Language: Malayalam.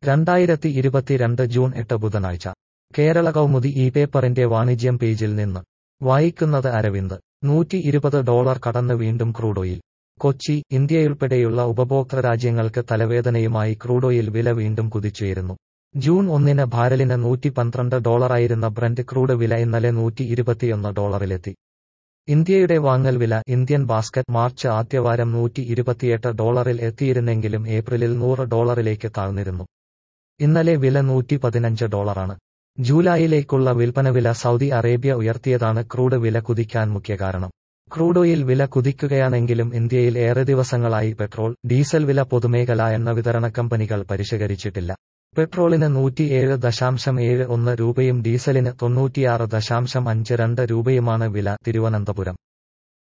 രണ്ടായിരത്തി ഇരുപത്തിരണ്ട് ജൂൺ എട്ട് ബുധനാഴ്ച കേരള കൗമുദി ഈ പേപ്പറിന്റെ വാണിജ്യം പേജിൽ നിന്ന് വായിക്കുന്നത് അരവിന്ദ് നൂറ്റി ഇരുപത് ഡോളർ കടന്ന് വീണ്ടും ക്രൂഡ് ഓയിൽ കൊച്ചി ഇന്ത്യയുൾപ്പെടെയുള്ള ഉപഭോക്തൃ രാജ്യങ്ങൾക്ക് തലവേദനയുമായി ക്രൂഡ് ഓയിൽ വില വീണ്ടും കുതിച്ചുയരുന്നു ജൂൺ ഒന്നിന് ബാരലിന് നൂറ്റി പന്ത്രണ്ട് ഡോളറായിരുന്ന ബ്രന്റ് ക്രൂഡ് വില ഇന്നലെ നൂറ്റി ഇരുപത്തിയൊന്ന് ഡോളറിലെത്തി ഇന്ത്യയുടെ വാങ്ങൽ വില ഇന്ത്യൻ ബാസ്ക്കറ്റ് മാർച്ച് ആദ്യവാരം നൂറ്റി ഇരുപത്തിയെട്ട് ഡോളറിൽ എത്തിയിരുന്നെങ്കിലും ഏപ്രിലിൽ നൂറ് ഡോളറിലേക്ക് താഴ്ന്നിരുന്നു ഇന്നലെ വില നൂറ്റി പതിനഞ്ച് ഡോളറാണ് ജൂലൈയിലേക്കുള്ള വിൽപ്പന വില സൗദി അറേബ്യ ഉയർത്തിയതാണ് ക്രൂഡ് വില കുതിക്കാൻ മുഖ്യ കാരണം ക്രൂഡ് ഓയിൽ വില കുതിക്കുകയാണെങ്കിലും ഇന്ത്യയിൽ ഏറെ ദിവസങ്ങളായി പെട്രോൾ ഡീസൽ വില പൊതുമേഖല എന്ന വിതരണ കമ്പനികൾ പരിഷ്കരിച്ചിട്ടില്ല പെട്രോളിന് നൂറ്റിയേഴ് ദശാംശം ഏഴ് ഒന്ന് രൂപയും ഡീസലിന് തൊണ്ണൂറ്റിയാറ് ദശാംശം അഞ്ച് രണ്ട് രൂപയുമാണ് വില തിരുവനന്തപുരം